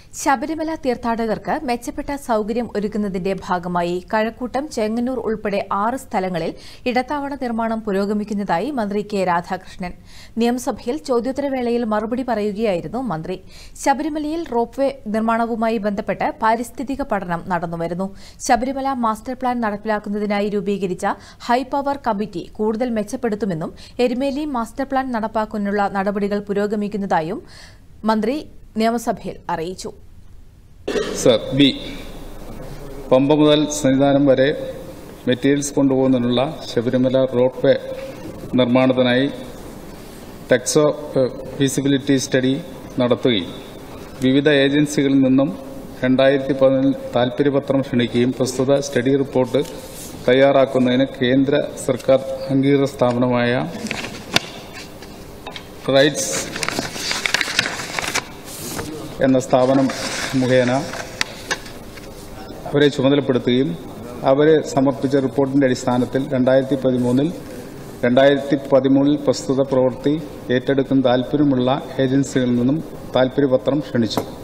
ശബരിമല തീർത്ഥാടകർക്ക് മെച്ചപ്പെട്ട സൌകര്യം ഒരുക്കുന്നതിന്റെ ഭാഗമായി കഴക്കൂട്ടം ചെങ്ങന്നൂർ ഉൾപ്പെടെ ആറ് സ്ഥലങ്ങളിൽ ഇടത്താവള നിർമ്മാണം പുരോഗമിക്കുന്നതായി മന്ത്രി കെ രാധാകൃഷ്ണൻ നിയമസഭയിൽ ചോദ്യോത്തരവേളയിൽ മറുപടി പറയുകയായിരുന്നു മന്ത്രി ശബരിമലയിൽ റോപ്പ് വേ നിർമ്മാണവുമായി ബന്ധപ്പെട്ട് പാരിസ്ഥിതിക പഠനം നടന്നുവരുന്നു ശബരിമല മാസ്റ്റർ പ്ലാൻ നടപ്പിലാക്കുന്നതിനായി രൂപീകരിച്ച ഹൈപവർ കമ്മിറ്റി കൂടുതൽ മെച്ചപ്പെടുത്തുമെന്നും എരുമേലി മാസ്റ്റർ പ്ലാൻ നടപ്പാക്കാനുള്ള നടപടികൾ പുരോഗമിക്കുന്നതായും മന്ത്രി നിയമസഭയിൽ അറിയിച്ചു സർ ബി പമ്പ മുതൽ സന്നിധാനം വരെ മെറ്റീരിയൽസ് കൊണ്ടുപോകുന്നതിനുള്ള ശബരിമല റോഡ് വേ നിർമ്മാണത്തിനായി ടെക്സോ ഫീസിബിലിറ്റി സ്റ്റഡി നടത്തുകയും വിവിധ ഏജൻസികളിൽ നിന്നും രണ്ടായിരത്തി പതിനിൽ താൽപര്യപത്രം ക്ഷണിക്കുകയും പ്രസ്തുത സ്റ്റഡി റിപ്പോർട്ട് തയ്യാറാക്കുന്നതിന് കേന്ദ്ര സർക്കാർ അംഗീകൃത സ്ഥാപനമായ റൈറ്റ്സ് എന്ന സ്ഥാപനം മുഖേന അവരെ ചുമതലപ്പെടുത്തുകയും അവരെ സമർപ്പിച്ച റിപ്പോർട്ടിന്റെ അടിസ്ഥാനത്തിൽ രണ്ടായിരത്തി പതിമൂന്നിൽ രണ്ടായിരത്തി പതിമൂന്നിൽ പ്രസ്തുത പ്രവൃത്തി ഏറ്റെടുക്കുന്ന താൽപ്പര്യമുള്ള ഏജൻസികളിൽ നിന്നും താൽപ്പര്യപത്രം ക്ഷണിച്ചു